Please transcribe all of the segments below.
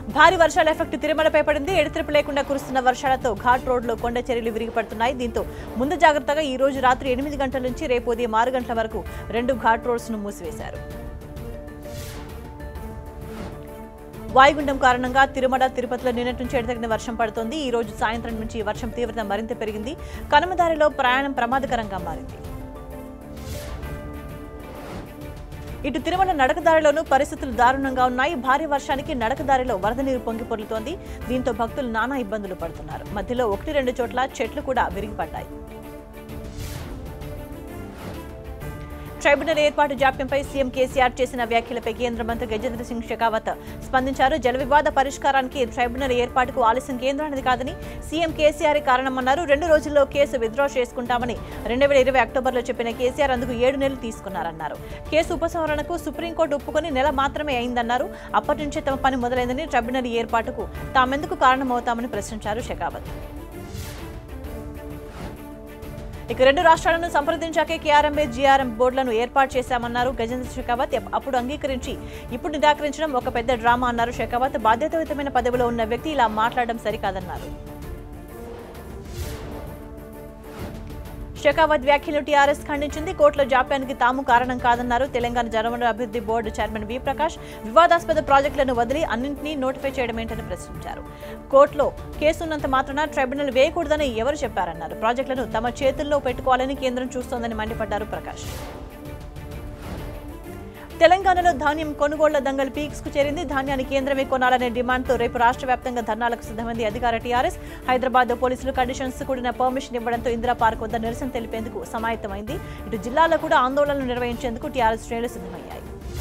భారీ వర్షాల ఎఫెక్ట్ తిరుమలపై పడింది ఎడతెరిపి లేకుండా కురుస్తున్న వర్షాలతో ఘాట్ రోడ్లో కొండ చర్యలు విరిగిపడుతున్నాయి దీంతో ముందు జాగ్రత్తగా ఈ రోజు రాత్రి ఎనిమిది గంటల నుంచి రేపు ఉదయం ఆరు గంటల వరకు రెండు ఘాట్ రోడ్స్ ను మూసివేశారు వాయుగుండం కారణంగా తిరుమల తిరుపతిలో నిన్నటి నుంచి ఎడతగిన వర్షం పడుతోంది ఈ రోజు సాయంత్రం నుంచి వర్షం తీవ్రత మరింత పెరిగింది కనుమదారిలో ప్రయాణం ప్రమాదకరంగా మారింది ఇటు తిరుమల నడకదారిలోనూ పరిస్థితులు దారుణంగా ఉన్నాయి భారీ వర్షానికి నడకదారిలో వరద నీరు పొంగి పొర్లుతోంది దీంతో భక్తులు నానా ఇబ్బందులు పడుతున్నారు మధ్యలో ఒకటి రెండు చోట్ల చెట్లు కూడా విరిగిపడ్డాయి ట్రైబ్యునల్ ఏర్పాటు జాప్యంపై సీఎం కేసీఆర్ చేసిన వ్యాఖ్యలపై కేంద్ర మంత్రి గజేంద్ర సింగ్ షెకావత్ స్పందించారు జల వివాద పరిష్కారానికి ట్రైబ్యునల్ ఏర్పాటుకు ఆలస్యం కేంద్రానిది కాదని సీఎం కేసీఆర్ కారణమన్నారు రెండు రోజుల్లో కేసు విత్డ్రా చేసుకుంటామని రెండు వేల ఇరవై అక్టోబర్లో చెప్పిన కేసీఆర్ అందుకు ఏడు నెలలు తీసుకున్నారన్నారు కేసు ఉపసంహరణకు సుప్రీంకోర్టు ఒప్పుకొని నెల మాత్రమే అయిందన్నారు అప్పటి నుంచే తమ పని మొదలైందని ట్రైబ్యునల్ ఏర్పాటుకు తామెందుకు కారణమవుతామని ప్రశ్నించారు షెకావత్ ఇక రెండు రాష్ట్రాలను సంప్రదించాకే కేఆర్ఎంఏ జీఆర్ఎం బోర్డులను ఏర్పాటు చేశామన్నారు గజేంద్ర షెకావత్ అప్పుడు అంగీకరించి ఇప్పుడు నిరాకరించడం ఒక పెద్ద డ్రామా అన్నారు షెకావత్ బాధ్యతాయుతమైన పదవిలో ఉన్న వ్యక్తి ఇలా మాట్లాడడం సరికాదన్నారు షెకావత్ వ్యాఖ్యలు టీఆర్ఎస్ ఖండించింది కోర్టులో జాప్యానికి తాము కారణం కాదన్నారు తెలంగాణ జనవనరుల అభివృద్ధి బోర్డు చైర్మన్ వి ప్రకాష్ వివాదాస్పద ప్రాజెక్టులను వదిలి అన్నింటినీ నోటిఫై చేయడమేంటని ప్రశ్నించారు కోర్టులో కేసున్నంత మాత్రాన ట్రైబ్యునల్ వేయకూడదని ఎవరు చెప్పారన్నారు ప్రాజెక్టులను తమ చేతుల్లో పెట్టుకోవాలని కేంద్రం చూస్తోందని మండిపడ్డారు ప్రకాష్ తెలంగాణలో ధాన్యం కొనుగోళ్ల దంగల్ పీక్స్ కు చేరింది ధాన్యాన్ని కేంద్రమే కొనాలనే డిమాండ్తో రేపు రాష్ట్ర వ్యాప్తంగా ధర్నాలకు సిద్ధమైంది అధికార టీఆర్ఎస్ హైదరాబాద్ పోలీసులు కండిషన్స్ కూడిన పర్మిషన్ ఇవ్వడంతో ఇందిరా పార్క్ వద్ద నిరసన తెలిపేందుకు సమాయత్తమైంది ఇటు జిల్లాలో కూడా ఆందోళనలు నిర్వహించేందుకు టీఆర్ఎస్ శ్రేణులు సిద్ధమయ్యాయి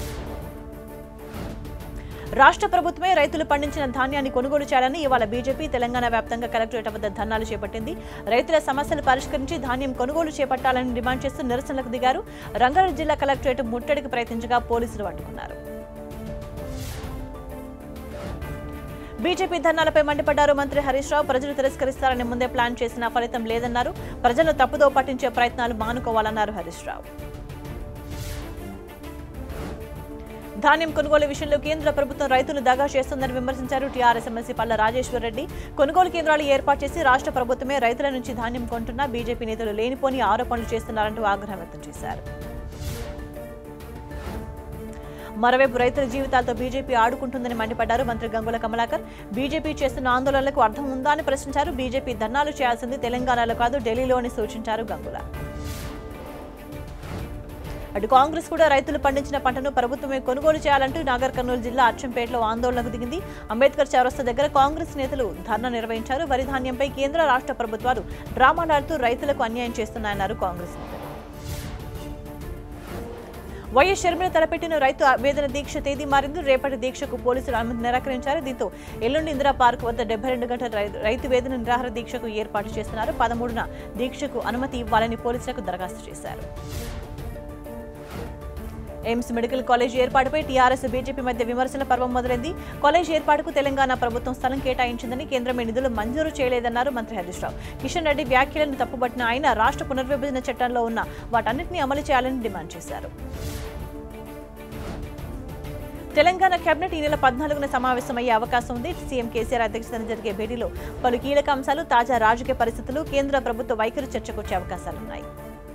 రాష్ట్ర ప్రభుత్వమే రైతులు పండించిన ధాన్యాన్ని కొనుగోలు చేయాలని ఇవాళ బీజేపీ తెలంగాణ వ్యాప్తంగా కలెక్టరేట్ వద్ద ధర్నాలు చేపట్టింది రైతుల సమస్యలు పరిష్కరించి ధాన్యం కొనుగోలు చేపట్టాలని డిమాండ్ చేస్తూ నిరసనలకు దిగారు రంగారెడ్డి జిల్లా కలెక్టరేట్ ముట్టడికి ప్రయత్నించగా పోలీసులు అడ్డుకున్నారు బీజేపీ ధర్నాలపై మండిపడ్డారు మంత్రి హరీష్ రావు ప్రజలు తిరస్కరిస్తారని ముందే ప్లాన్ చేసినా ఫలితం లేదన్నారు ప్రజలను తప్పుదో పట్టించే ప్రయత్నాలు మానుకోవాలన్నారు హరీష్ రావు ధాన్యం కొనుగోలు విషయంలో కేంద్ర ప్రభుత్వం రైతులు దగా చేస్తుందని విమర్శించారు టీఆర్ఎస్ ఎమ్మెల్సీ పల్ల రాజేశ్వర్ రెడ్డి కొనుగోలు కేంద్రాలు ఏర్పాటు చేసి రాష్ట్ర ప్రభుత్వమే రైతుల నుంచి ధాన్యం కొంటున్నా బీజేపీ నేతలు లేనిపోని ఆరోపణలు చేస్తున్నారంటూ ఆగ్రహం వ్యక్తం చేశారు మరోవైపు రైతుల జీవితాలతో బీజేపీ ఆడుకుంటుందని మండిపడ్డారు మంత్రి గంగుల కమలాకర్ బీజేపీ చేస్తున్న ఆందోళనలకు అర్థం ఉందా అని ప్రశ్నించారు బీజేపీ ధర్నాలు చేయాల్సింది తెలంగాణలో కాదు ఢిల్లీలో అని సూచించారు గంగుల అటు కాంగ్రెస్ కూడా రైతులు పండించిన పంటను ప్రభుత్వమే కొనుగోలు చేయాలంటూ నాగర్ కర్నూలు జిల్లా అచ్చంపేటలో ఆందోళనకు దిగింది అంబేద్కర్ చౌరస్తా దగ్గర కాంగ్రెస్ నేతలు ధర్నా నిర్వహించారు వరి ధాన్యంపై కేంద్ర రాష్ట్ర ప్రభుత్వాలు డ్రామాలాడుతూ రైతులకు అన్యాయం చేస్తున్నాయన్నారు కాంగ్రెస్ నేతలు వైఎస్ షర్మిల తలపెట్టిన రైతు వేదన దీక్ష తేదీ మారింది రేపటి దీక్షకు పోలీసులు అనుమతి నిరాకరించారు దీంతో ఎల్లుండి ఇందిరా పార్క్ వద్ద డెబ్బై రెండు గంటల రై- రైతు వేదన నిరాహార దీక్షకు ఏర్పాటు చేస్తున్నారు పదమూడున దీక్షకు అనుమతి ఇవ్వాలని పోలీసులకు దరఖాస్తు చేశారు ఎయిమ్స్ మెడికల్ కాలేజ్ ఏర్పాటుపై టీఆర్ఎస్ బీజేపీ మధ్య విమర్శల పర్వం మొదలైంది కాలేజ్ ఏర్పాటుకు తెలంగాణ ప్రభుత్వం స్థలం కేటాయించిందని కేంద్రమే నిధులు మంజూరు చేయలేదన్నారు మంత్రి హరీష్ రావు కిషన్ రెడ్డి వ్యాఖ్యలను తప్పుపట్టిన ఆయన రాష్ట్ర పునర్విభజన చట్టంలో ఉన్న వాటన్నిటిని అమలు చేయాలని డిమాండ్ చేశారు తెలంగాణ కేబినెట్ ఈ నెల పద్నాలుగున సమావేశమయ్యే అవకాశం ఉంది సీఎం కేసీఆర్ అధ్యక్షతన జరిగే భేటీలో పలు కీలక అంశాలు తాజా రాజకీయ పరిస్థితులు కేంద్ర ప్రభుత్వ వైఖరి చర్చకొచ్చే అవకాశాలున్నాయి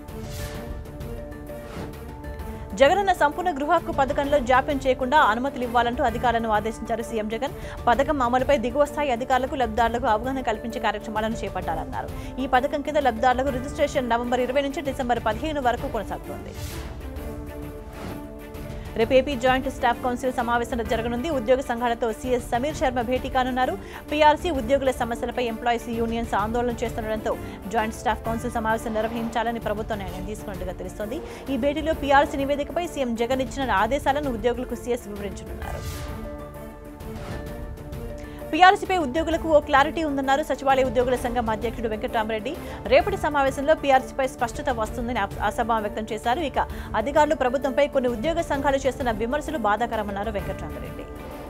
జగనన్న సంపూర్ణ గృహ హక్కు పథకంలో జాప్యం చేయకుండా అనుమతులు ఇవ్వాలంటూ అధికారులను ఆదేశించారు సీఎం జగన్ పథకం అమలుపై దిగువ స్థాయి అధికారులకు లబ్ధిదారులకు అవగాహన కల్పించే కార్యక్రమాలను చేపట్టాలన్నారు ఈ పథకం కింద లబ్ధిదారులకు రిజిస్ట్రేషన్ నవంబర్ ఇరవై నుంచి డిసెంబర్ పదిహేను వరకు కొనసాగుతోంది రేపు ఏపీ జాయింట్ స్టాఫ్ కౌన్సిల్ సమావేశం జరగనుంది ఉద్యోగ సంఘాలతో సీఎస్ సమీర్ శర్మ భేటీ కానున్నారు పీఆర్సీ ఉద్యోగుల సమస్యలపై ఎంప్లాయీస్ యూనియన్స్ ఆందోళన చేస్తుండటంతో జాయింట్ స్టాఫ్ కౌన్సిల్ సమావేశం నిర్వహించాలని ప్రభుత్వం నిర్ణయం తీసుకున్నట్టుగా తెలుస్తోంది ఈ భేటీలో పీఆర్సీ నివేదికపై సీఎం జగన్ ఇచ్చిన ఆదేశాలను ఉద్యోగులకు సీఎస్ వివరించనున్నారు పీఆర్సీపై ఉద్యోగులకు ఓ క్లారిటీ ఉందన్నారు సచివాలయ ఉద్యోగుల సంఘం అధ్యక్షుడు వెంకటరామరెడ్డి రేపటి సమావేశంలో పీఆర్సీపై స్పష్టత వస్తుందని ఆ- ఆశాభావం వ్యక్తం చేశారు ఇక అధికారులు ప్రభుత్వంపై కొన్ని ఉద్యోగ సంఘాలు చేస్తున్న విమర్శలు బాధాకరమన్నారు వెంకటరామరెడ్డి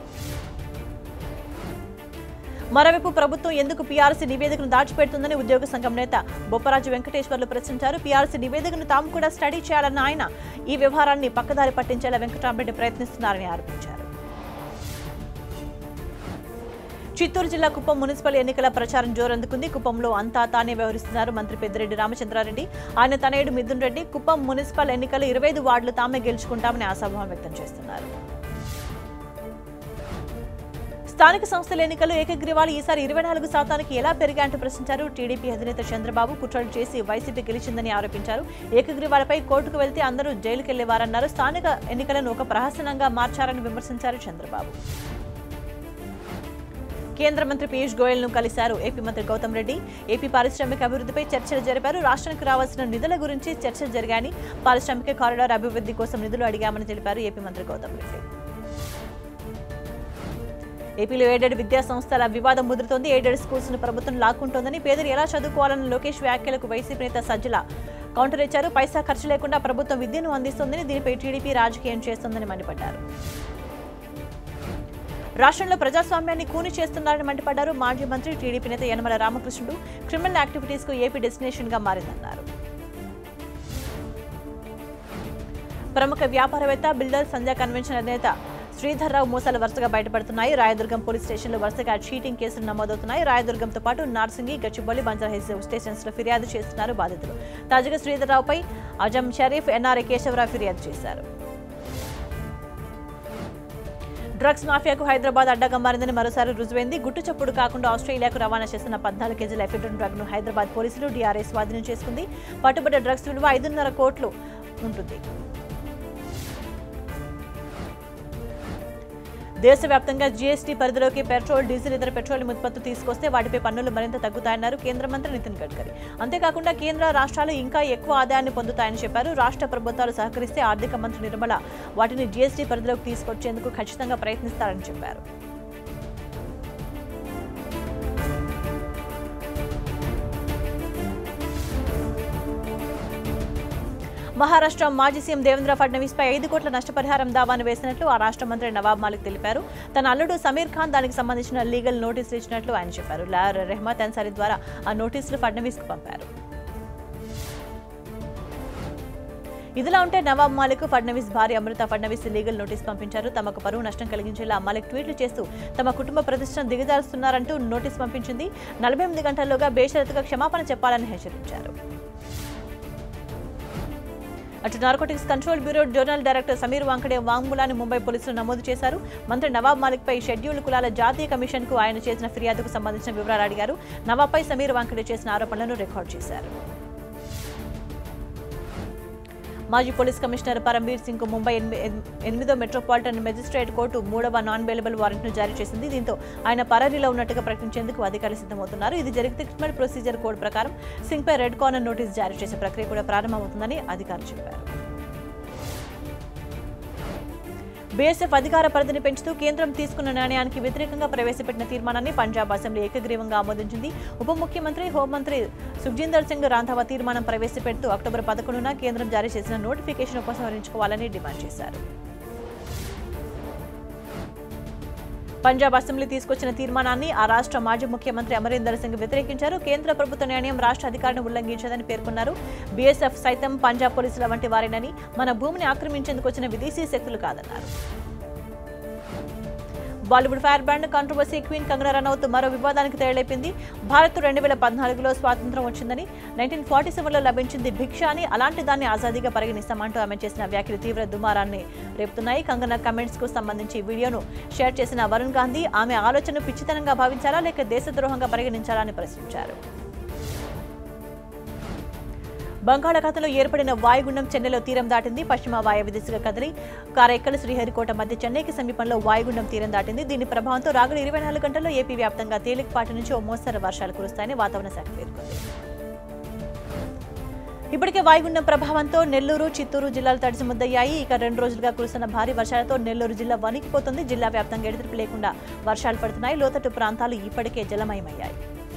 మరోవైపు ప్రభుత్వం ఎందుకు పీఆర్సీ నివేదికను దాచిపెడుతుందని ఉద్యోగ సంఘం నేత బొప్పరాజు వెంకటేశ్వర్లు ప్రశ్నించారు పీఆర్సీ నివేదికను తాము కూడా స్టడీ చేయాలన్న ఆయన ఈ వ్యవహారాన్ని పక్కదారి పట్టించేలా వెంకటరామరెడ్డి ప్రయత్నిస్తున్నారని ఆరోపించారు చిత్తూరు జిల్లా కుప్పం మున్సిపల్ ఎన్నికల ప్రచారం జోరందుకుంది కుప్పంలో అంతా తానే వ్యవహరిస్తున్నారు మంత్రి పెద్దిరెడ్డి రామచంద్రారెడ్డి ఆయన తనయుడు మిథున్ రెడ్డి కుప్పం మున్సిపల్ ఎన్నికలు ఇరవై ఐదు వార్డులు తామే గెలుచుకుంటామని ఆశాభావం వ్యక్తం చేస్తున్నారు స్థానిక సంస్థల ఎన్నికలు ఏకగ్రీవాలు ఈసారి ఇరవై నాలుగు శాతానికి ఎలా పెరిగాయంటూ ప్రశ్నించారు టీడీపీ అధినేత చంద్రబాబు కుట్రలు చేసి వైసీపీ గెలిచిందని ఆరోపించారు ఏకగ్రీవాలపై కోర్టుకు వెళ్తే అందరూ జైలుకు వెళ్లేవారన్నారు స్థానిక ఎన్నికలను ఒక ప్రహసనంగా మార్చారని విమర్శించారు చంద్రబాబు కేంద్ర మంత్రి పీయూష్ గోయల్ ను కలిశారు ఏపీ మంత్రి గౌతమ్ రెడ్డి ఏపీ పారిశ్రామిక అభివృద్ధిపై చర్చలు జరిపారు రాష్ట్రానికి రావాల్సిన నిధుల గురించి చర్చలు జరిగాయని పారిశ్రామిక కారిడార్ అభివృద్ధి కోసం నిధులు అడిగామని తెలిపారు ఏపీ మంత్రి గౌతమ్ రెడ్డి ఏపీలో ఎయిడెడ్ విద్యా సంస్థల వివాదం ముదురుతోంది ఎయిడెడ్ స్కూల్స్ ను ప్రభుత్వం లాక్కుంటోందని పేదలు ఎలా చదువుకోవాలని లోకేష్ వ్యాఖ్యలకు వైసీపీ నేత సజ్జల కౌంటర్ ఇచ్చారు పైసా ఖర్చు లేకుండా ప్రభుత్వం విద్యను అందిస్తోందని దీనిపై టీడీపీ రాజకీయం చేస్తోందని మండిపడ్డారు రాష్ట్రంలో ప్రజాస్వామ్యాన్ని కూని చేస్తున్నారని మండిపడ్డారు మాజీ మంత్రి టీడీపీ నేత యనమల రామకృష్ణుడు క్రిమినల్ యాక్టివిటీస్ కు ఏపీ డెస్టినేషన్ గా మారిందన్నారు ప్రముఖ వ్యాపారవేత్త బిల్డర్ సంధ్యా కన్వెన్షన్ అధినేత శ్రీధర్రావు మోసాలు వరుసగా బయటపడుతున్నాయి రాయదుర్గం పోలీస్ స్టేషన్లో వరుసగా చీటింగ్ కేసులు నమోదవుతున్నాయి రాయదుర్గంతో పాటు నార్సింగి గచ్చిబౌలి బంజారాహిల్స్ స్టేషన్స్ లో ఫిర్యాదు చేస్తున్నారు బాధితులు తాజాగా శ్రీధర్రావుపై అజం షరీఫ్ ఎన్ఆర్ఏ కేశవరావు ఫిర్యాదు చేశారు డ్రగ్స్ మాఫియాకు హైదరాబాద్ అడ్డగా మారిందని మరోసారి రుజువైంది గుట్టు చప్పుడు కాకుండా ఆస్ట్రేలియాకు రవాణా చేస్తున్న పద్నాలుగు కేజీల ఎఫిడ్రన్ డ్రగ్ ను హైదరాబాద్ పోలీసులు డీఆర్ఐ స్వాధీనం చేసుకుంది పట్టుబడ్డ డ్రగ్స్ విలువ ఐదున్నర కోట్లు ఉంటుంది దేశవ్యాప్తంగా జీఎస్టీ పరిధిలోకి పెట్రోల్ డీజిల్ ఇతర పెట్రోలియం ఉత్పత్తులు తీసుకొస్తే వాటిపై పన్నులు మరింత తగ్గుతాయన్నారు కేంద్ర మంత్రి నితిన్ గడ్కరీ అంతేకాకుండా కేంద్ర రాష్ట్రాలు ఇంకా ఎక్కువ ఆదాయాన్ని పొందుతాయని చెప్పారు రాష్ట్ర ప్రభుత్వాలు సహకరిస్తే ఆర్థిక మంత్రి నిర్మల వాటిని జీఎస్టీ పరిధిలోకి తీసుకొచ్చేందుకు ఖచ్చితంగా ప్రయత్నిస్తారని చెప్పారు మహారాష్ట్ర మాజీ సీఎం దేవేంద్ర ఫడ్నవీస్ పై ఐదు కోట్ల నష్టపరిహారం దావాను వేసినట్లు ఆ రాష్ట్ర మంత్రి నవాబ్ మాలిక్ తెలిపారు తన అల్లుడు సమీర్ ఖాన్ దానికి సంబంధించిన లీగల్ నోటీసులు ఇచ్చినట్లు ఆయన చెప్పారు లాయర్ రెహమత్ అన్సారీ ద్వారా ఆ నోటీసులు ఫడ్నవీస్ కు పంపారు ఇదిలా ఉంటే నవాబ్ మాలిక్ ఫడ్నవీస్ భార్య అమృత ఫడ్నవీస్ లీగల్ నోటీస్ పంపించారు తమకు పరువు నష్టం కలిగించేలా మాలిక్ ట్వీట్లు చేస్తూ తమ కుటుంబ ప్రతిష్టను దిగజారుస్తున్నారంటూ నోటీస్ పంపించింది నలభై ఎనిమిది గంటల్లోగా బేషరతుగా క్షమాపణ చెప్పాలని హెచ్చరించారు అటు narcotics control bureau zonal director Sameer Wankhede వాంగ్మూలాన్ని ముంబై పోలీసులు నమోదు చేశారు మంత్రి నవాబ్ మాలిక్ పై షెడ్యూల్ కులాల జాతీయ కమిషన్ కు ఆయన చేసిన ఫిర్యాదుకు సంబంధించిన వివరాలు అడిగారు నవాబ్పై సమీర్ వాంకడే చేసిన ఆరోపణలను రికార్డు చేశారు మాజీ పోలీస్ కమిషనర్ పరంబీర్ సింగ్ కు ముంబై ఎనిమి- ఎన్- ఎనిమిదో మెట్రోపాలిటన్ మెజిస్ట్రేట్ కోర్టు మూడవ నాన్ బెయిలబుల్ వారెంట్ను జారీ చేసింది దీంతో ఆయన పరారీలో ఉన్నట్టుగా ప్రకటించేందుకు అధికారులు సిద్ధమవుతున్నారు ఇది జరిగితే క్రిమినల్ ప్రొసీజర్ కోడ్ ప్రకారం సింగ్ పై రెడ్ కార్నర్ నోటీస్ జారీ చేసే ప్రక్రియ కూడా ప్రారంభమవుతుందని అధికారులు చెప్పారు బీఎస్ఎఫ్ అధికార పరిధిని పెంచుతూ కేంద్రం తీసుకున్న నిర్ణయానికి వ్యతిరేకంగా ప్రవేశపెట్టిన తీర్మానాన్ని పంజాబ్ అసెంబ్లీ ఏకగ్రీవంగా ఆమోదించింది ఉప ముఖ్యమంత్రి హోంమంత్రి సుఖ్జీందర్ సింగ్ రాంధావా తీర్మానం ప్రవేశపెడుతూ అక్టోబర్ పదకొండున కేంద్రం జారీ చేసిన నోటిఫికేషన్ ఉపసంహరించుకోవాలని డిమాండ్ చేశారు పంజాబ్ అసెంబ్లీ తీసుకొచ్చిన తీర్మానాన్ని ఆ రాష్ట్ర మాజీ ముఖ్యమంత్రి అమరీందర్ సింగ్ వ్యతిరేకించారు కేంద్ర ప్రభుత్వ నిర్ణయం రాష్ట్ర అధికారాన్ని ఉల్లంఘించదని పేర్కొన్నారు బీఎస్ఎఫ్ సైతం పంజాబ్ పోలీసుల వంటి వారేనని మన భూమిని ఆక్రమించేందుకు వచ్చిన విదేశీ శక్తులు కాదన్నారు Bollywood firebrand controversy queen Kangana Ranaut మరో వివాదానికి తెరలేపింది భారత్ రెండు వేల పద్నాలుగులో స్వాతంత్రం వచ్చిందని నైన్టీన్ ఫార్టీ సెవెన్లో లభించింది భిక్ష అని అలాంటి దాన్ని ఆజాదీగా పరిగణిస్తామంటూ ఆమె చేసిన వ్యాఖ్యలు తీవ్ర దుమారాన్ని రేపుతున్నాయి కంగనా కమెంట్స్ కు సంబంధించి వీడియోను షేర్ చేసిన వరుణ్ గాంధీ ఆమె ఆలోచనను పిచ్చితనంగా భావించాలా లేక దేశద్రోహంగా పరిగణించాలా అని ప్రశ్నించారు బంగాళాఖాతంలో ఏర్పడిన వాయుగుండం చెన్నైలో తీరం దాటింది పశ్చిమ వాయవ్య దిశగా కదిలి కారైక్కల్ శ్రీహరికోట మధ్య చెన్నైకి సమీపంలో వాయుగుండం తీరం దాటింది దీని ప్రభావంతో రాగల ఇరవై నాలుగు గంటల్లో ఏపీ వ్యాప్తంగా తేలికపాటి నుంచి ఓ మోస్తరు వర్షాలు కురుస్తాయని వాతావరణ శాఖ పేర్కొంది ఇప్పటికే వాయుగుండం ప్రభావంతో నెల్లూరు చిత్తూరు జిల్లాలు తడిసి ముద్దయ్యాయి ఇక రెండు రోజులుగా కురుస్తున్న భారీ వర్షాలతో నెల్లూరు జిల్లా వణికిపోతుంది జిల్లా వ్యాప్తంగా ఎడతెరిపి లేకుండా వర్షాలు పడుతున్నాయి లోతట్టు ప్రాంతాలు ఇప్పటికే జలమయమయ్యాయి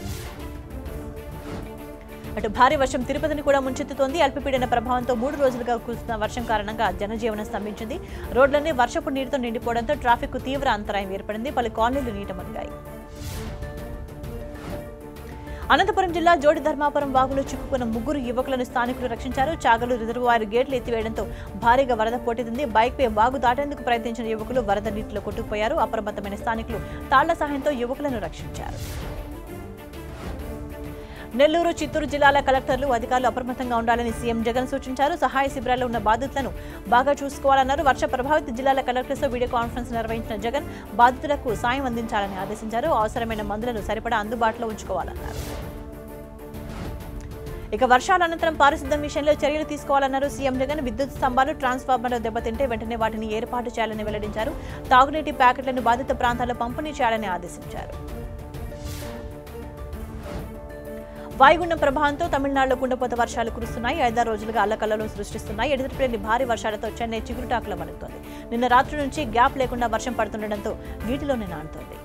అటు భారీ వర్షం తిరుపతిని కూడా ముంచెత్తుతోంది అల్పపీడన ప్రభావంతో మూడు రోజులుగా కురుస్తున్న వర్షం కారణంగా జనజీవనం స్తంభించింది రోడ్లన్నీ వర్షపు నీటితో నిండిపోవడంతో ట్రాఫిక్ తీవ్ర అంతరాయం ఏర్పడింది పలు కాలనీలు నీట మునిగాయి అనంతపురం జిల్లా జోడి ధర్మాపురం వాగులో చిక్కుకున్న ముగ్గురు యువకులను స్థానికులు రక్షించారు చాగలు రిజర్వాయర్ గేట్లు ఎత్తివేయడంతో భారీగా వరద పోటెత్తింది బైక్పై వాగు దాటేందుకు ప్రయత్నించిన యువకులు వరద నీటిలో కొట్టుకుపోయారు అప్రమత్తమైన స్థానికులు తాళ్ల సహాయంతో యువకులను రక్షించారు నెల్లూరు చిత్తూరు జిల్లాల కలెక్టర్లు అధికారులు అప్రమత్తంగా ఉండాలని సీఎం జగన్ సూచించారు సహాయ శిబిరాల్లో ఉన్న బాధితులను బాగా చూసుకోవాలన్నారు వర్ష ప్రభావిత జిల్లాల కలెక్టర్స్తో వీడియో కాన్ఫరెన్స్ నిర్వహించిన జగన్ బాధితులకు సాయం అందించాలని ఆదేశించారు అవసరమైన మందులను సరిపడా అందుబాటులో ఉంచుకోవాలన్నారు ఇక వర్షాల అనంతరం పారిశుద్ధ్యం విషయంలో చర్యలు తీసుకోవాలన్నారు సీఎం జగన్ విద్యుత్ స్తంభాలు ట్రాన్స్ఫార్మర్లు దెబ్బతింటే వెంటనే వాటిని ఏర్పాటు చేయాలని వెల్లడించారు తాగునీటి ప్యాకెట్లను బాధిత ప్రాంతాల్లో పంపిణీ చేయాలని ఆదేశించారు వాయుగుండం ప్రభావంతో తమిళనాడులో కుండపోత వర్షాలు కురుస్తున్నాయి ఐదారు రోజులుగా అల్లకల్లలో సృష్టిస్తున్నాయి ఎడతెరిపిలేని భారీ వర్షాలతో చెన్నై చిగురుటాకులో మలుగుతోంది నిన్న రాత్రి నుంచి గ్యాప్ లేకుండా వర్షం పడుతుండటంతో నీటిలోనే నానుతోంది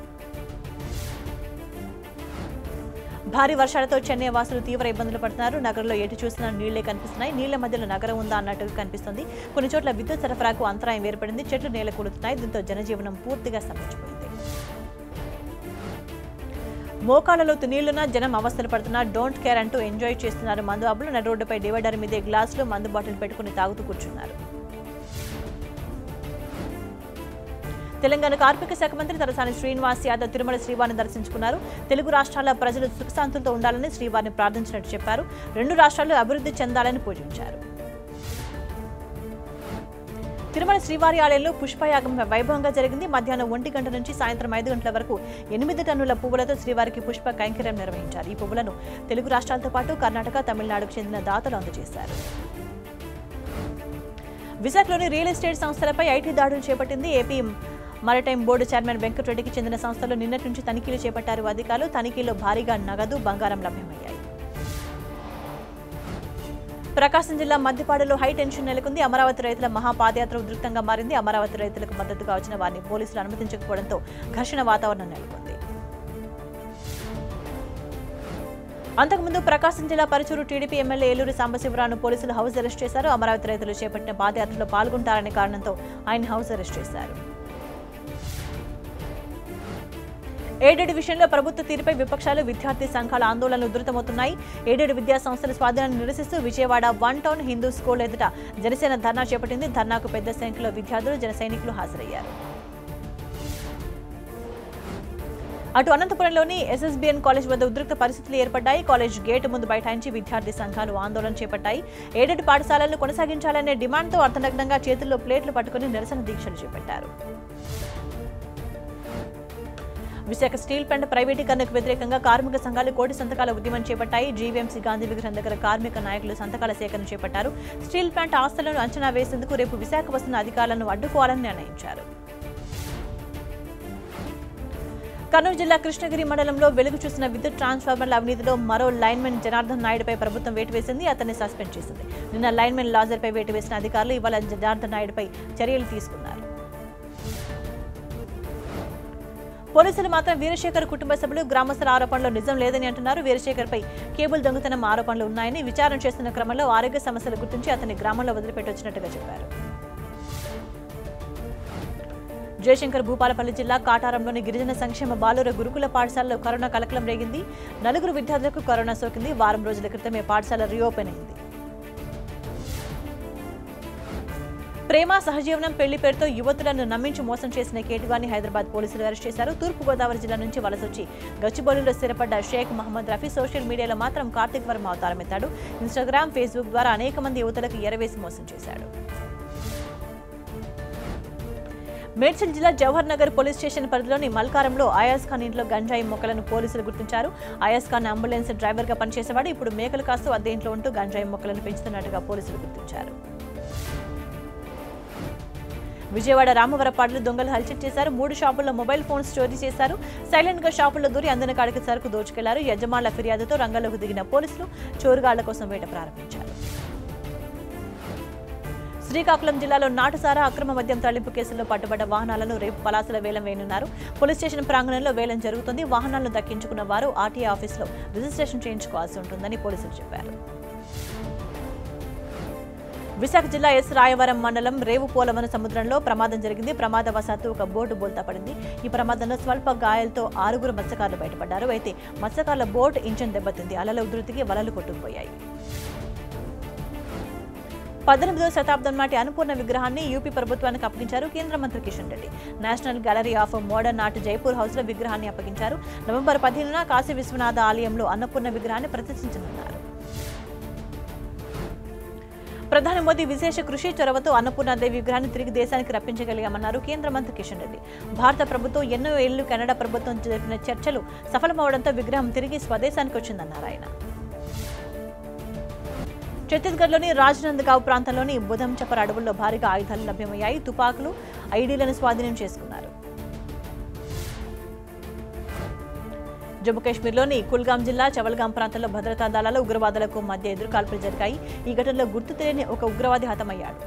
భారీ వర్షాలతో చెన్నై వాసులు తీవ్ర ఇబ్బందులు పడుతున్నారు నగరంలో ఎటు చూసినా నీళ్లే కనిపిస్తున్నాయి నీళ్ల మధ్యలో నగరం ఉందా అన్నట్టుగా కనిపిస్తుంది కొన్ని చోట్ల విద్యుత్ సరఫరాకు అంతరాయం ఏర్పడింది చెట్లు నేల కూలుతున్నాయి దీంతో జనజీవనం పూర్తిగా స్తంభించిపోయింది మోకాళ్ళలో నీళ్లున్నా జనం అవస్థలు పడుతున్నా డోంట్ కేర్ అంటూ ఎంజాయ్ చేస్తున్నారు మందు అబ్బులు నడు రోడ్డుపై డివైడర్ మీదే గ్లాసులు మందు బాటిల్ పెట్టుకుని తాగుతూ కూర్చున్నారు తెలంగాణ కార్మిక శాఖ మంత్రి తలసాని శ్రీనివాస్ యాదవ్ తిరుమల శ్రీవారిని దర్శించుకున్నారు తెలుగు రాష్ట్రాల ప్రజలు సుఖశాంతులతో ఉండాలని శ్రీవారిని ప్రార్థించినట్టు చెప్పారు రెండు రాష్ట్రాలు అభివృద్ధి చెందాలని పూజించారు తిరుమల శ్రీవారి ఆలయంలో పుష్పయాగం వైభవంగా జరిగింది మధ్యాహ్నం ఒంటి గంట నుంచి సాయంత్రం ఐదు గంటల వరకు ఎనిమిది టన్నుల పువ్వులతో శ్రీవారికి పుష్ప కైంకర్యం నిర్వహించారు ఈ పువ్వులను తెలుగు రాష్ట్రాలతో పాటు కర్ణాటక తమిళనాడుకు చెందిన దాతలు అందజేశారు విశాఖలోని రియల్ ఎస్టేట్ సంస్థలపై ఐటీ దాడులు చేపట్టింది ఏపీ మారిటైమ్ బోర్డు చైర్మన్ వెంకటరెడ్డికి చెందిన సంస్థలు నిన్నటి నుంచి తనిఖీలు చేపట్టారు అధికారులు తనిఖీలో భారీగా నగదు బంగారం లభ్యమయ్యాయి ప్రకాశం జిల్లా మద్దిపాడులో హై టెన్షన్ నెలకొంది అమరావతి రైతుల మహాపాదయాత్ర ఉధృతంగా మారింది అమరావతి రైతులకు మద్దతుగా వచ్చిన వారిని పోలీసులు అనుమతించకపోవడంతో ఘర్షణ వాతావరణం నెలకొంది అంతకుముందు ప్రకాశం జిల్లా పరుచూరు టీడీపీ ఎమ్మెల్యే ఏలూరి సాంబశివరావును పోలీసులు హౌస్ అరెస్ట్ చేశారు అమరావతి రైతులు చేపట్టిన పాదయాత్రలో పాల్గొంటారనే కారణంతో ఆయన హౌస్ అరెస్ట్ చేశారు ఏడేడు విషయంలో ప్రభుత్వ తీరుపై విపక్షాలు విద్యార్థి సంఘాల ఆందోళనలు ఉధృతమవుతున్నాయి ఏడేడు విద్యా సంస్థల స్వాధీనాన్ని నిరసిస్తూ Vijayawada one town Hindu school ఎదుట జనసేన ధర్నా చేపట్టింది ధర్నాకు పెద్ద సంఖ్యలో విద్యార్థులు జన సైనికులు హాజరయ్యారు అటు అనంతపురంలోని ఎస్ఎస్బిఎన్ కాలేజ్ వద్ద ఉద్రిక్త పరిస్థితులు ఏర్పడ్డాయి కాలేజ్ గేట్ ముందు బైఠాయించి విద్యార్థి సంఘాలు ఆందోళన చేపట్టాయి ఏడేడు పాఠశాలలను కొనసాగించాలనే డిమాండ్తో అర్థనగ్నంగా చేతుల్లో ప్లేట్లు పట్టుకుని నిరసన దీక్షలు చేపట్టారు విశాఖ స్టీల్ ప్లాంట్ ప్రైవేటీకరణకు వ్యతిరేకంగా కార్మిక సంఘాలు కోటి సంతకాల ఉద్యమం చేపట్టాయి జీవీఎంసీ గాంధీ విగ్రహం దగ్గర కార్మిక నాయకులు సంతకాల సేకరణ చేపట్టారు స్టీల్ ప్లాంట్ ఆస్తులను అంచనా వేసేందుకు రేపు విశాఖ వస్తున్న అధికారులను అడ్డుకోవాలని నిర్ణయించారు కర్నూలు జిల్లా కృష్ణగిరి మండలంలో వెలుగు చూసిన విద్యుత్ ట్రాన్స్ఫార్మర్ల అవినీతిలో మరో లైన్మెన్ జనార్దన్ నాయుడుపై ప్రభుత్వం వేటు వేసింది అతన్ని సస్పెండ్ చేసింది నిన్న లైన్మెన్ లాజర్పై వేటు వేసిన అధికారులు ఇవాళ జనార్దన్ నాయుడుపై చర్యలు తీసుకున్నారు పోలీసులు మాత్రం వీరశేఖర్ కుటుంబ సభ్యులు గ్రామస్తుల ఆరోపణలో నిజం లేదని అంటున్నారు వీరశేఖర్పై కేబుల్ దొంగతనం ఆరోపణలు ఉన్నాయని విచారణ చేస్తున్న క్రమంలో ఆరోగ్య సమస్యలు గుర్తించి అతన్ని గ్రామంలో వదిలిపెట్టొచ్చినట్టుగా చెప్పారు జయశంకర్ భూపాలపల్లి జిల్లా కాటారంలోని గిరిజన సంక్షేమ బాలుర గురుకుల పాఠశాలలో కరోనా కలకలం రేగింది నలుగురు విద్యార్థులకు కరోనా సోకింది వారం రోజుల క్రితమే పాఠశాల రీఓపెన్ అయింది ప్రేమ సహజీవనం పెళ్లి పేరుతో యువతులను నమ్మించి మోసం చేసిన కేటుగాన్ని హైదరాబాద్ పోలీసులు అరెస్ట్ చేశారు తూర్పు గోదావరి జిల్లా నుంచి వలసొచ్చి గచ్చిబౌలిలో స్థిరపడ్డ షేక్ మహమ్మద్ రఫీ సోషల్ మీడియాలో మాత్రం కార్తిక్ వర్మ అవతారమెత్తాడు ఇన్స్టాగ్రామ్ ఫేస్బుక్ ద్వారా అనేక మంది యువతులకు ఎరవేసి మోసం చేశాడు మేడ్చల్ జిల్లా జవహర్ నగర్ పోలీస్ స్టేషన్ పరిధిలోని మల్కారంలో అయాజ్ ఖాన్ ఇంట్లో గంజాయి మొక్కలను పోలీసులు గుర్తించారు అయాజ్ ఖాన్ అంబులెన్స్ డ్రైవర్గా పనిచేసేవాడు ఇప్పుడు మేకలు కాస్తూ అద్దె ఇంట్లో ఉంటూ గంజాయి మొక్కలను పెంచుతున్నట్టుగా పోలీసులు గుర్తించారు విజయవాడ రామవరపాడులో దొంగలు హల్చల్ చేశారు మూడు షాపుల్లో మొబైల్ ఫోన్స్ చోరీ చేశారు సైలెంట్ గా షాపుల్లో దూరి అందిన కాడికి సరుకు దోచుకెళ్లారు యజమానుల ఫిర్యాదుతో రంగంలోకి దిగిన పోలీసులు చోరుగాళ్ల కోసం వేట ప్రారంభించారు శ్రీకాకుళం జిల్లాలో నాటుసారా అక్రమ మద్యం తరలింపు కేసుల్లో పట్టుబడ్డ వాహనాలను రేపు పలాసల వేలం వేయనున్నారు పోలీస్ స్టేషన్ ప్రాంగణంలో వేలం జరుగుతుంది వాహనాలను దక్కించుకున్న వారు ఆర్టీఏ ఆఫీసులో రిజిస్ట్రేషన్ చేయించుకోవాల్సి ఉంటుందని పోలీసులు చెప్పారు విశాఖ జిల్లా ఎస్ రాయవరం మండలం రేవు పోలవన సముద్రంలో ప్రమాదం జరిగింది ప్రమాదవశాత్తు ఒక బోటు బోల్తా పడింది ఈ ప్రమాదంలో స్వల్ప గాయాలతో ఆరుగురు మత్స్యకారులు బయటపడ్డారు అయితే మత్స్యకారుల బోట్ ఇంజన్ దెబ్బతింది అలల ఉధృతికి వలలు కొట్టుకుపోయాయి పద్దెనిమిదవ శతాబ్దం నాటి అన్నపూర్ణ విగ్రహాన్ని యూపీ ప్రభుత్వానికి అప్పగించారు కేంద్ర మంత్రి Kishan Reddy national gallery of modern art Jaipur house లో విగ్రహాన్ని అప్పగించారు నవంబర్ పదిహేనున కాశీ విశ్వనాథ ఆలయంలో అన్నపూర్ణ విగ్రహాన్ని ప్రదర్శించనున్నారు ప్రధాని మోదీ విశేష కృషి చొరవతో అన్నపూర్ణాదేవి విగ్రహాన్ని తిరిగి దేశానికి రప్పించగలిగామన్నారు కేంద్ర మంత్రి కిషన్ రెడ్డి భారత ప్రభుత్వం ఎన్నో ఏళ్లు కెనడా ప్రభుత్వం జరిపిన చర్చలు సఫలమవడంతో విగ్రహం తిరిగి స్వదేశానికి వచ్చిందన్నారు ఆయన ఛత్తీస్గఢ్లోని రాజ్నందగావ్ ప్రాంతంలోని బుధం చపర్ అడవుల్లో భారీగా ఆయుధాలు లభ్యమయ్యాయి తుపాకులు ఐడీలను స్వాధీనం చేసుకున్నారు జమ్మూ కాశ్మీర్లోని కుల్గాం జిల్లా చవల్గాం ప్రాంతంలో భద్రతా దళాలు ఉగ్రవాదులకు మధ్య ఎదురుకాల్పులు జరిగాయి ఈ ఘటనలో గుర్తు తెలియని ఒక ఉగ్రవాది హతమయ్యాడు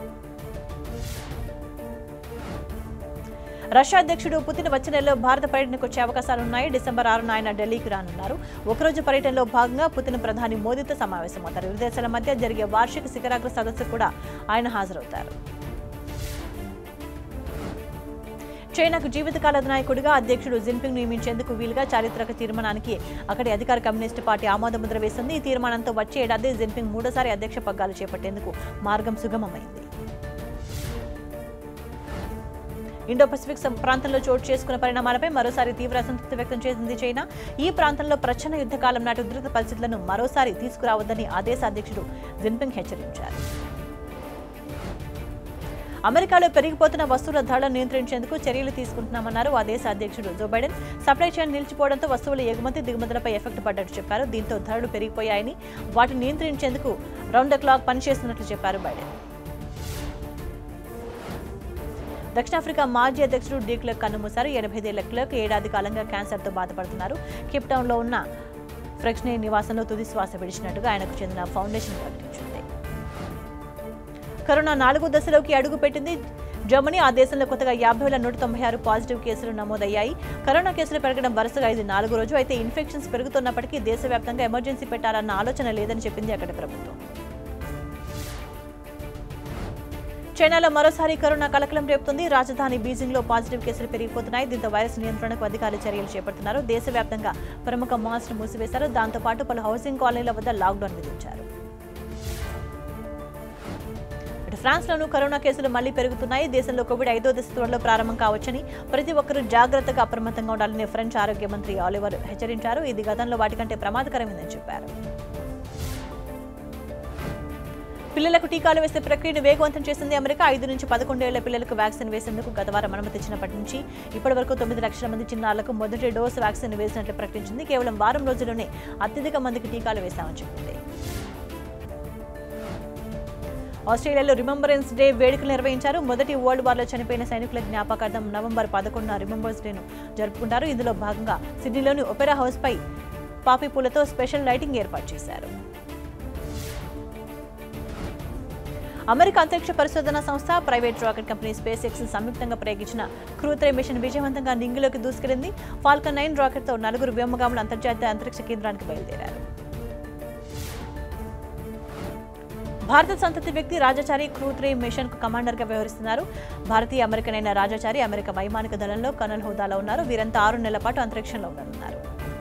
రష్యా అధ్యక్షుడు పుతిన్ వచ్చే నెలలో భారత పర్యటనకు వచ్చే అవకాశాలున్నాయి డిసెంబర్ ఆరున ఆయన ఢిల్లీకి రానున్నారు ఒకరోజు పర్యటనలో భాగంగా పుతిన్ ప్రధాని మోదీతో సమావేశమవుతారు ఇరు దేశాల మధ్య జరిగే వార్షిక శిఖరాగ్ర సదస్సు కూడా ఆయన హాజరవుతారు చైనాకు జీవితకాల నాయకుడిగా అధ్యక్షుడు జిన్పింగ్ నియమించేందుకు వీలుగా చారిత్రక తీర్మానానికి అక్కడి అధికార కమ్యూనిస్టు పార్టీ ఆమోదముద్ర వేసింది ఈ తీర్మానంతో వచ్చే ఏడాది జిన్పింగ్ మూడోసారి అధ్యక్ష పగ్గాలు చేపట్టేందుకు మార్గం సుగమమైంది ఇండో పసిఫిక్ సం- ప్రాంతంలో చోటు చేసుకున్న పరిణామాలపై మరోసారి తీవ్ర అసంతృప్తి వ్యక్తం చేసింది చైనా ఈ ప్రాంతంలో ప్రచ్ఛన్న యుద్ధకాలం నాటి ఉధృత పరిస్థితులను మరోసారి తీసుకురావద్దని ఆ దేశ అధ్యక్షుడు జిన్పింగ్ హెచ్చరించారు అమెరికాలో పెరిగిపోతున్న వస్తువుల ధరలను నియంత్రించేందుకు చర్యలు తీసుకుంటున్నామన్నారు ఆ దేశ అధ్యక్షుడు జో బైడెన్ సప్లై చైన్ నిలిచిపోవడంతో వస్తువుల ఎగుమతి దిగుమతులపై ఎఫెక్ట్ పడ్డట్టు చెప్పారు దీంతో ధరలు పెరిగిపోయాయని వాటిని నియంత్రించేందుకు రౌండ్ ద క్లాక్ పనిచేస్తున్నట్లు చెప్పారు బైడెన్ దక్షిణాఫ్రికా మాజీ అధ్యక్షుడు డీ క్లర్క్ కన్నుమూశారు ఎనభై ఐదేళ్ల క్లర్క్ ఏడాది కాలంగా క్యాన్సర్తో బాధపడుతున్నారు కేప్ టౌన్లో ఉన్న ఫ్రెక్స్నే నివాసంలో తుది శ్వాస విడిచినట్టుగా ఆయనకు చెందిన ఫౌండేషన్ ప్రకటించింది కరోనా నాలుగో దశలోకి అడుగు పెట్టింది జర్మనీ ఆ దేశంలో కొత్తగా యాభై వేల నూట తొంభై ఆరు పాజిటివ్ కేసులు నమోదయ్యాయి కరోనా కేసులు పెరగడం వరుసగా ఇది నాలుగో రోజు అయితే ఇన్ఫెక్షన్స్ పెరుగుతున్నప్పటికీ దేశవ్యాప్తంగా ఎమర్జెన్సీ పెట్టాలన్న ఆలోచన లేదని చెప్పింది అక్కడి ప్రభుత్వం చైనాలో మరోసారి కరోనా కలకలం రేపుతుంది రాజధాని బీజింగ్ లో పాజిటివ్ కేసులు పెరిగిపోతున్నాయి దీంతో వైరస్ నియంత్రణకు అధికారులు చర్యలు చేపడుతున్నారు దేశవ్యాప్తంగా ప్రముఖ మాల్స్ మూసివేశారు దాంతో పాటు పలు హౌసింగ్ కాలనీల వద్ద లాక్డౌన్ విధించారు ఇటు ఫ్రాన్స్లోనూ కరోనా కేసులు మళ్లీ పెరుగుతున్నాయి దేశంలో కోవిడ్ ఐదో దశ త్వరలో ప్రారంభం కావచ్చని ప్రతి ఒక్కరూ జాగ్రత్తగా అప్రమత్తంగా ఉండాలని ఫ్రెంచ్ ఆరోగ్య మంత్రి ఆలివర్ హెచ్చరించారు ఇది గతంలో వాటికంటే ప్రమాదకరమైందని చెప్పారు పిల్లలకు టీకాలు వేసే ప్రక్రియను వేగవంతం చేసింది అమెరికా ఐదు నుంచి పదకొండేళ్ల పిల్లలకు వ్యాక్సిన్ వేసేందుకు గత వారం అనుమతి ఇచ్చినప్పటి నుంచి ఇప్పటి వరకు తొమ్మిది లక్షల మంది చిన్నారులకు మొదటి డోసు వ్యాక్సిన్ వేసినట్లు ప్రకటించింది కేవలం వారం రోజుల్లోనే అత్యధిక మందికి టీకాలు వేశామని చెప్పింది ఆస్ట్రేలియాలో రిమెంబరెన్స్ డే వేడుకలు నిర్వహించారు మొదటి వరల్డ్ వార్లో చనిపోయిన సైనికుల జ్ఞాపకార్థం నవంబర్ పదకొండున రిమెంబర్స్ డేను జరుపుకుంటారు ఇందులో భాగంగా సిడ్నీలోని ఒపెరా హౌస్ పై పాపి పూలతో స్పెషల్ లైటింగ్ ఏర్పాటు చేశారు అమెరికా అంతరిక్ష పరిశోధన సంస్థ private rocket company space X సంయుక్తంగా ప్రయోగించిన క్రూత్రే మిషన్ విజయవంతంగా నింగిలోకి దూసుకెళ్లింది ఫాల్కన్ నైన్ రాకెట్తో నలుగురు వ్యోమగాములు అంతర్జాతీయ అంతరిక్ష కేంద్రానికి బయలుదేరారు భారత సంతతి వ్యక్తి రాజాచారి క్రూత్రే మిషన్ కు కమాండర్ గా వ్యవహరిస్తున్నారు భారతీయ అమెరికన్ అయిన రాజాచారి అమెరికా వైమానిక దళంలో కర్నల్ హోదాలో ఉన్నారు వీరంతా ఆరు నెలల పాటు అంతరిక్షంలో ఉండనున్నారు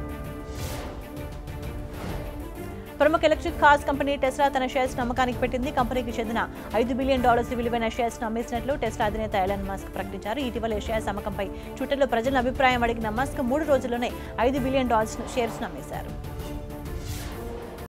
ప్రముఖ ఎలక్ట్రిక్ కార్స్ కంపెనీ టెస్లా తన షేర్స్ అమ్మకానికి పెట్టింది కంపెనీకి చెందిన ఐదు బిలియన్ డాలర్స్ విలువైన షేర్స్ అమ్మేసినట్లు టెస్లా అధినేత ఎలన్ మస్క్ ప్రకటించారు ఇటీవల ఈ షేర్స్ అమ్మకంపై ట్విట్టర్లో ప్రజల అభిప్రాయం అడిగిన మస్క్ మూడు రోజుల్లోనే ఐదు బిలియన్ డాలర్స్ షేర్స్ అమ్మేశారు